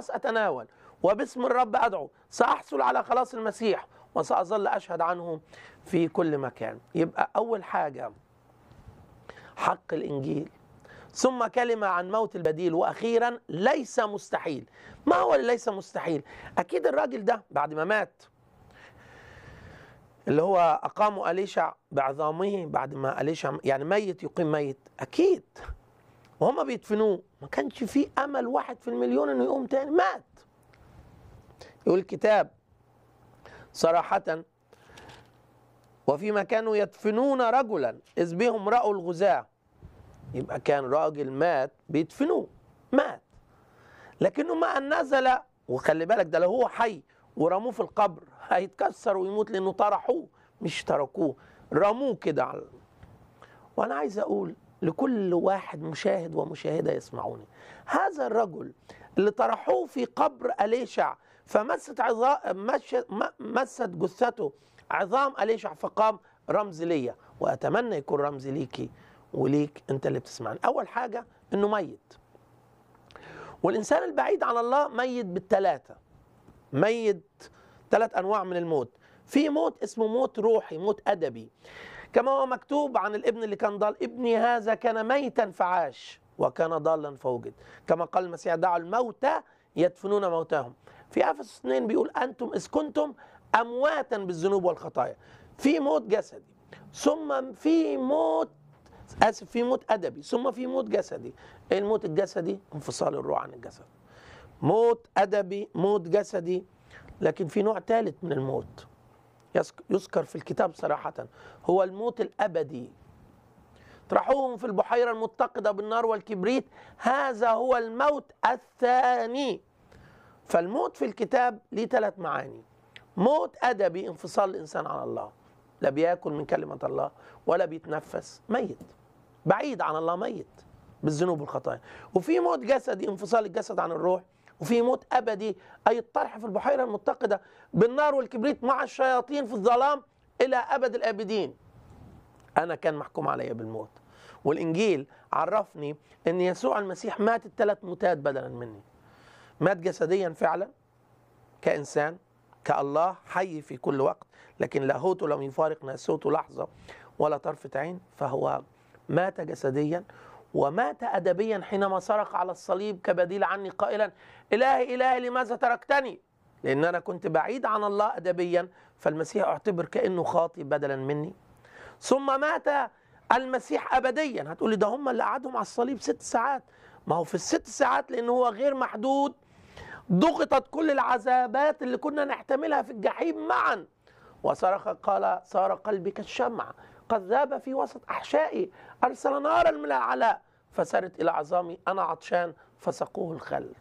بالخلاص أتناول وباسم الرب أدعو سأحصل على خلاص المسيح وسأظل أشهد عنه في كل مكان يبقى أول حاجة حق الإنجيل ثم كلمة عن موت البديل وأخيرا ليس مستحيل ما هو اللي ليس مستحيل أكيد الراجل ده بعد ما مات اللي هو أقاموا أليشع بعظامه بعد ما أليشع يعني ميت يقيم ميت أكيد وهم بيدفنوه ما كانش فيه أمل واحد في المليون إنه يقوم تاني مات يقول الكتاب صراحة وفيما كانوا يدفنون رجلا إذ بهم رأوا الغزاة يبقى كان راجل مات بيدفنوه مات لكنه ما أن نزل وخلي بالك ده لو هو حي ورموه في القبر هيتكسر ويموت لأنه طرحوه مش تركوه رموه كده على وأنا عايز أقول لكل واحد مشاهد ومشاهدة يسمعوني هذا الرجل اللي طرحوه في قبر أليشع فمست عظام مست جثته عظام أليشع فقام رمز ليا وأتمنى يكون رمز ليكي وليك أنت اللي بتسمعني أول حاجة إنه ميت والإنسان البعيد عن الله ميت بالثلاثة ميت ثلاث أنواع من الموت في موت اسمه موت روحي موت أدبي كما هو مكتوب عن الابن اللي كان ضال ابني هذا كان ميتا فعاش وكان ضالا فوجد كما قال المسيح دعوا الموتى يدفنون موتاهم في افسس 2 بيقول انتم اذ كنتم امواتا بالذنوب والخطايا في موت جسدي ثم في موت اسف في موت ادبي ثم في موت جسدي ايه الموت الجسدي انفصال الروح عن الجسد موت ادبي موت جسدي لكن في نوع ثالث من الموت يذكر في الكتاب صراحة هو الموت الأبدي اطرحوهم في البحيرة المتقدة بالنار والكبريت هذا هو الموت الثاني فالموت في الكتاب ليه ثلاث معاني موت أدبي انفصال الإنسان عن الله لا بياكل من كلمة الله ولا بيتنفس ميت بعيد عن الله ميت بالذنوب والخطايا وفي موت جسدي انفصال الجسد عن الروح وفي موت ابدي اي الطرح في البحيره المتقده بالنار والكبريت مع الشياطين في الظلام الى ابد الابدين انا كان محكوم علي بالموت والانجيل عرفني ان يسوع المسيح مات الثلاث موتات بدلا مني مات جسديا فعلا كانسان كالله حي في كل وقت لكن لاهوته لم يفارق ناسوته لحظه ولا طرفه عين فهو مات جسديا ومات أدبيا حينما سرق على الصليب كبديل عني قائلا إلهي إلهي لماذا تركتني لأن أنا كنت بعيد عن الله أدبيا فالمسيح اعتبر كأنه خاطي بدلا مني ثم مات المسيح أبديا هتقولي ده هم اللي قعدهم على الصليب ست ساعات ما هو في الست ساعات لأنه هو غير محدود ضغطت كل العذابات اللي كنا نحتملها في الجحيم معا وصرخ قال صار قلبي كالشمع قد ذاب في وسط أحشائي أرسل نارا من العلاء فسرت إلى عظامي أنا عطشان فسقوه الخل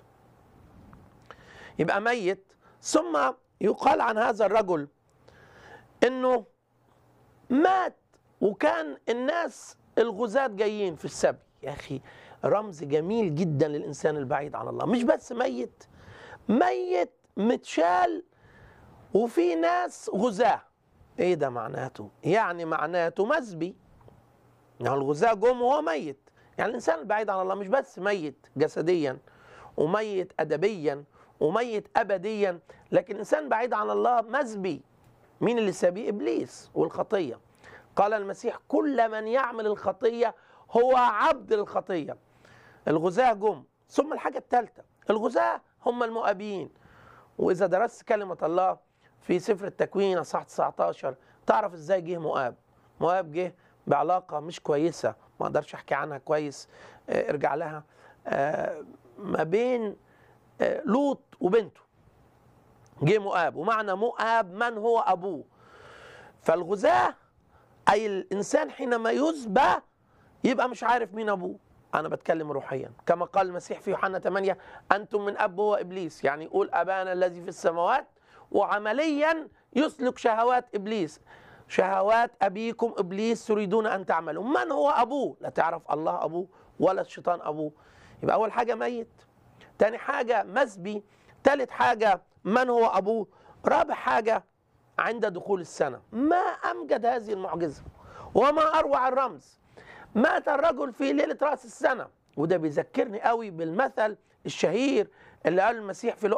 يبقى ميت ثم يقال عن هذا الرجل انه مات وكان الناس الغزاة جايين في السبي يا اخي رمز جميل جدا للانسان البعيد عن الله مش بس ميت ميت متشال وفي ناس غزاه ايه ده معناته يعني معناته مسبي يعني الغزاة جم وهو ميت يعني الانسان البعيد عن الله مش بس ميت جسديا وميت ادبيا وميت ابديا لكن الانسان بعيد عن الله مسبي مين اللي سابيه ابليس والخطيه قال المسيح كل من يعمل الخطيه هو عبد الخطيه الغزاة جم ثم الحاجه الثالثه الغزاة هم المؤابين واذا درست كلمه الله في سفر التكوين اصحاح 19 تعرف ازاي جه مؤاب مؤاب جه بعلاقه مش كويسه ما اقدرش احكي عنها كويس اه ارجع لها اه ما بين اه لوط وبنته جه مؤاب ومعنى مؤاب من هو ابوه فالغزاة اي الانسان حينما يذبى يبقى مش عارف مين ابوه انا بتكلم روحيا كما قال المسيح في يوحنا 8 انتم من اب هو ابليس يعني يقول ابانا الذي في السماوات وعمليا يسلك شهوات ابليس شهوات ابيكم ابليس تريدون ان تعملوا من هو ابوه لا تعرف الله ابوه ولا الشيطان ابوه يبقى اول حاجه ميت تاني حاجه مسبي تالت حاجه من هو ابوه رابع حاجه عند دخول السنه ما امجد هذه المعجزه وما اروع الرمز مات الرجل في ليله راس السنه وده بيذكرني قوي بالمثل الشهير اللي قال المسيح في